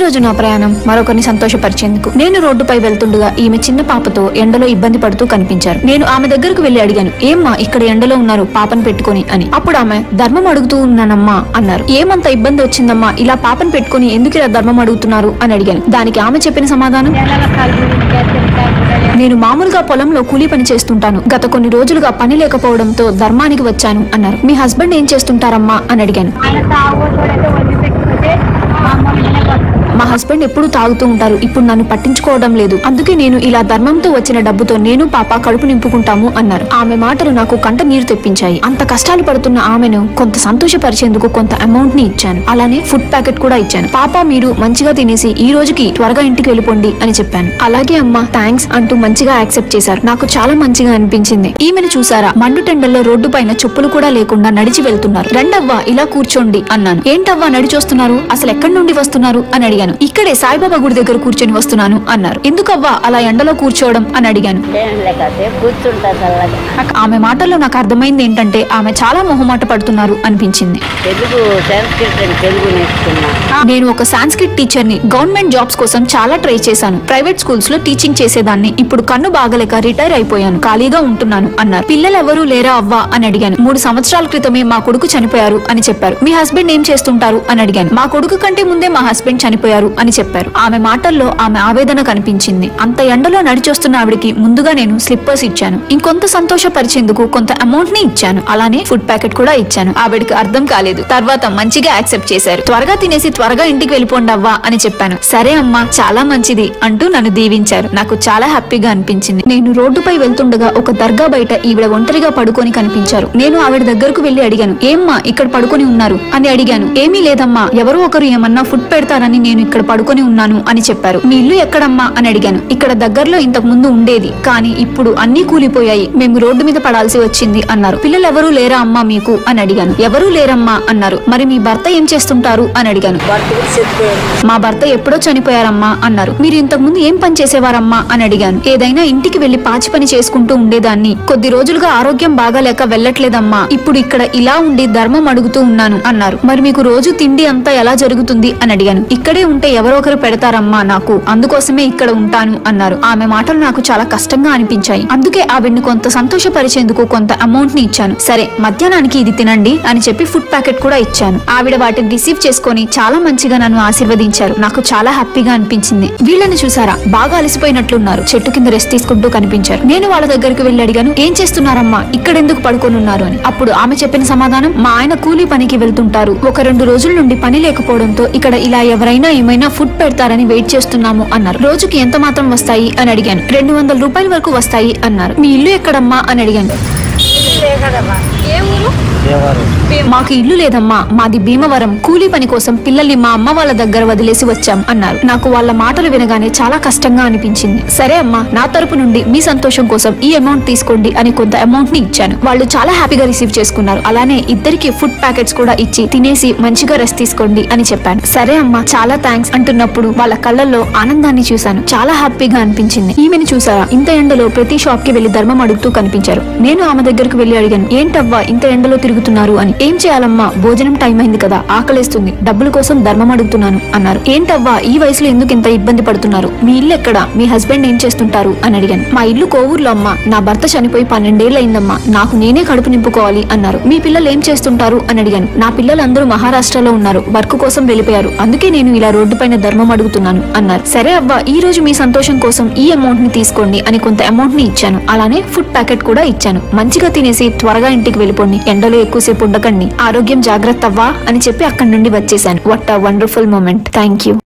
రోజు నా ప్రయాణం మరొకరిని సంతోషపరిచేందుకు నేను రోడ్డుపై వెళ్తుండగా ఈమె చిన్న పాపతో ఎండలో ఇబ్బంది పడుతూ కనిపించారు నేను ఆమె దగ్గరకు వెళ్లి అడిగాను ఏమ్మా ఇక్కడ ఎండలో ఉన్నారు పాపను పెట్టుకొని అని అప్పుడు ఆమె ధర్మం అడుగుతూ ఉన్నానమ్మా అన్నారు ఏమంత ఇబ్బంది వచ్చిందమ్మా ఇలా పాపను పెట్టుకొని ఎందుకు ఇలా ధర్మం అడుగుతున్నారు అని అడిగాను దానికి ఆమె చెప్పిన సమాధానం నెలల కలుగు తింటా కూడా లేదు. నేను మామూలుగా పొలంలో కూలీ పని చేస్తుంటాను గత కొన్ని రోజులుగా పని లేకపోవడంతో ధర్మానికి వచ్చాను అన్నారు మీ హస్బెండ్ ఏం చేస్తుంటారమ్మా అని అడిగాను ఆయన తాగోడు కూడా అయితే వండి పెట్టుకుంటే మామూలుగానే వస్తుంది మా హస్బెండ్ ఎప్పుడు తాగుతూ ఉంటారు ఇప్పుడు నన్ను పట్టించుకోవడం లేదు అందుకే నేను ఇలా ధర్మంతో వచ్చిన డబ్బుతో నేను పాప కడుపు నింపుకుంటాము అన్నారు ఆమె మాటలు నాకు కంట నీరు తెప్పించాయి అంత కష్టాలు పడుతున్న ఆమెను కొంత సంతోషపరిచేందుకు కొంత అమౌంట్ ని ఇచ్చాను అలానే ఫుడ్ ప్యాకెట్ కూడా ఇచ్చాను పాప మీరు మంచిగా తినేసి ఈ రోజుకి త్వరగా ఇంటికి వెళ్ళిపోండి అని చెప్పాను అలాగే అమ్మా థ్యాంక్స్ అంటూ మంచిగా యాక్సెప్ట్ చేశారు నాకు చాలా మంచిగా అనిపించింది ఈమెను చూసారా మండుటెండల్లో రోడ్డు పైన చెప్పులు కూడా లేకుండా నడిచి వెళ్తున్నారు రండవ్వా ఇలా కూర్చోండి అన్నాను ఏంటవ్వా నడిచొస్తున్నారు అసలు ఎక్కడి నుండి వస్తున్నారు అని అడిగాను ఇక్కడే సాయిబాబా గుడి దగ్గర కూర్చొని వస్తున్నాను అన్నారు ఎందుకవ్వా అలా ఎండలో కూర్చోవడం అని అడిగాను లేనులే కాసేపు కూర్చుంటా చల్లగా నాకు ఆమె మాటల్లో నాకు అర్థమైంది ఏంటంటే ఆమె చాలా మొహమాట పడుతున్నారు అనిపించింది తెలుగు సంస్కృతి అని తెలుగు నేర్చుకున్నా నేను ఒక సాంస్క్రిట్ టీచర్ ని గవర్నమెంట్ జాబ్స్ కోసం చాలా ట్రై చేశాను ప్రైవేట్ స్కూల్స్ లో టీచింగ్ చేసేదాన్ని ఇప్పుడు కన్ను బాగలేక రిటైర్ అయిపోయాను ఖాళీగా ఉంటున్నాను అన్నారు పిల్లలు ఎవరూ లేరా అవ్వా అని అడిగాను మూడు సంవత్సరాల క్రితమే మా కొడుకు చనిపోయారు అని చెప్పారు మీ హస్బెండ్ ఏం చేస్తుంటారు అని అడిగాను మా కొడుకు కంటే ముందే మా హస్బెండ్ చనిపోయారు అని చెప్పారు ఆమె మాటల్లో ఆమె ఆవేదన కనిపించింది అంత ఎండలో నడిచొస్తున్న ఆవిడికి ముందుగా నేను స్లిప్పర్స్ ఇచ్చాను ఇంకొంత సంతోషపరిచేందుకు కొంత అమౌంట్ ని ఇచ్చాను అలానే ఫుడ్ ప్యాకెట్ కూడా ఇచ్చాను ఆవిడకి అర్థం కాలేదు తర్వాత మంచిగా యాక్సెప్ట్ చేశారు త్వరగా తినేసి త్వరగా ఇంటికి వెళ్ళిపోండి అవ్వా అని చెప్పాను సరే అమ్మా చాలా మంచిది అంటూ నన్ను దీవించారు నాకు చాలా హ్యాపీగా అనిపించింది నేను రోడ్డుపై వెళ్తుండగా ఒక దర్గా బయట ఈవిడ ఒంటరిగా పడుకొని కనిపించారు నేను ఆవిడ దగ్గరకు వెళ్లి అడిగాను ఏమ్మా ఇక్కడ పడుకొని ఉన్నారు అని అడిగాను ఏమీ లేదమ్మా ఎవరో ఒకరు ఏమన్నా ఫుడ్ పెడతారని నేను ఇక్కడ పడుకొని ఉన్నాను అని చెప్పారు మీ ఇల్లు ఎక్కడమ్మా అని అడిగాను ఇక్కడ దగ్గరలో ఇంతకు ముందు ఉండేది కానీ ఇప్పుడు అన్ని కూలిపోయాయి మేము రోడ్డు మీద పడాల్సి వచ్చింది అన్నారు పిల్లలు ఎవరూ లేరా అమ్మా మీకు అని అడిగాను ఎవరూ లేరమ్మా అన్నారు మరి మీ భర్త ఏం చేస్తుంటారు అని అడిగాను మా భర్త ఎప్పుడో చనిపోయారమ్మా అన్నారు మీరు ఇంతకు ముందు ఏం పని చేసేవారమ్మా అని అడిగాను ఏదైనా ఇంటికి వెళ్లి పాచి పని చేసుకుంటూ ఉండేదాన్ని కొద్ది రోజులుగా ఆరోగ్యం బాగాలేక వెళ్ళట్లేదమ్మా ఇప్పుడు ఇక్కడ ఇలా ఉండి ధర్మం అడుగుతూ ఉన్నాను అన్నారు మరి మీకు రోజు తిండి అంతా ఎలా జరుగుతుంది అని అడిగాను ఇక్కడే ఉంటే ఎవరో ఒకరు పెడతారమ్మా నాకు అందుకోసమే ఇక్కడ ఉంటాను అన్నారు ఆమె మాటలు నాకు చాలా కష్టంగా అనిపించాయి అందుకే ఆవిడ్ని కొంత సంతోషపరిచేందుకు కొంత అమౌంట్ ని ఇచ్చాను సరే మధ్యాహ్నానికి ఇది తినండి అని చెప్పి ఫుడ్ ప్యాకెట్ కూడా ఇచ్చాను ఆవిడ వాటిని రిసీవ్ చేసుకొని చాలా మంచిగా నన్ను ఆశీర్వదించారు నాకు చాలా హ్యాపీగా అనిపించింది వీళ్ళని చూసారా బాగా అలసిపోయినట్లున్నారు చెట్టు కింద రెస్ట్ తీసుకుంటూ కనిపించారు నేను వాళ్ళ దగ్గరికి వెళ్లి అడిగాను ఏం చేస్తున్నారమ్మా ఇక్కడ ఎందుకు పడుకొని ఉన్నారు అని అప్పుడు ఆమె చెప్పిన సమాధానం మా ఆయన కూలీ పనికి వెళ్తుంటారు ఒక రెండు రోజుల నుండి పని లేకపోవడంతో ఇక్కడ ఇలా ఎవరైనా ఏమైనా ఫుడ్ పెడతారని వెయిట్ చేస్తున్నాము అన్నారు రోజుకి ఎంత మాత్రం వస్తాయి అని అడిగాను రెండు వందల రూపాయల వరకు వస్తాయి అన్నారు మీ ఇల్లు ఎక్కడమ్మా అని అడిగాను మాకు ఇల్లు లేదమ్మా మాది భీమవరం కూలీ పని కోసం పిల్లల్ని మా అమ్మ వాళ్ళ దగ్గర వదిలేసి వచ్చాం అన్నారు నాకు వాళ్ళ మాటలు వినగానే చాలా కష్టంగా అనిపించింది సరే అమ్మా నా తరపు నుండి మీ సంతోషం కోసం ఈ అమౌంట్ తీసుకోండి అని కొంత అమౌంట్ ని ఇచ్చాను వాళ్ళు చాలా హ్యాపీగా రిసీవ్ చేసుకున్నారు అలానే ఇద్దరికి ఫుడ్ ప్యాకెట్స్ కూడా ఇచ్చి తినేసి మంచిగా రెస్ట్ తీసుకోండి అని చెప్పాను సరే అమ్మా చాలా థ్యాంక్స్ అంటున్నప్పుడు వాళ్ళ కళ్ళల్లో ఆనందాన్ని చూశాను చాలా హ్యాపీగా అనిపించింది ఈమెను చూసారా ఇంత ఎండలో ప్రతి షాప్ కి వెళ్లి ధర్మం అడుగుతూ కనిపించారు నేను ఆమె దగ్గరకు వెళ్లి అడిగాను ఏంటవ్వా ఇంత ఎండలో తిరుగుతున్నారు అని ఏం చేయాలమ్మా భోజనం టైం అయింది కదా ఆకలేస్తుంది డబ్బుల కోసం ధర్మం అడుగుతున్నాను అన్నారు ఏంటవ్వా ఈ వయసులో ఎందుకు ఇంత ఇబ్బంది పడుతున్నారు మీ ఇల్లు ఎక్కడ మీ హస్బెండ్ ఏం చేస్తుంటారు అని అడిగాను మా ఇల్లు కోవూరులో అమ్మా నా భర్త చనిపోయి పన్నెండేళ్ళు అయిందమ్మా నాకు నేనే కడుపు నింపుకోవాలి అన్నారు మీ పిల్లలు ఏం చేస్తుంటారు అని అడిగాను నా పిల్లలందరూ మహారాష్ట్రలో ఉన్నారు వర్క్ కోసం వెళ్ళిపోయారు అందుకే నేను ఇలా రోడ్డు పైన ధర్మం అడుగుతున్నాను అన్నారు సరే అవ్వా ఈ రోజు మీ సంతోషం కోసం ఈ అమౌంట్ ని తీసుకోండి అని కొంత అమౌంట్ ని ఇచ్చాను అలానే ఫుడ్ ప్యాకెట్ కూడా ఇచ్చాను మంచిగా తినేసి త్వరగా ఇంటికి వెళ్ళిపోండి ఎండలో ఎక్కువసేపు ఉండకండి ఆరోగ్యం జాగ్రత్త అవ్వా అని చెప్పి అక్కడి నుండి వచ్చేసాను what wonderful moment thank you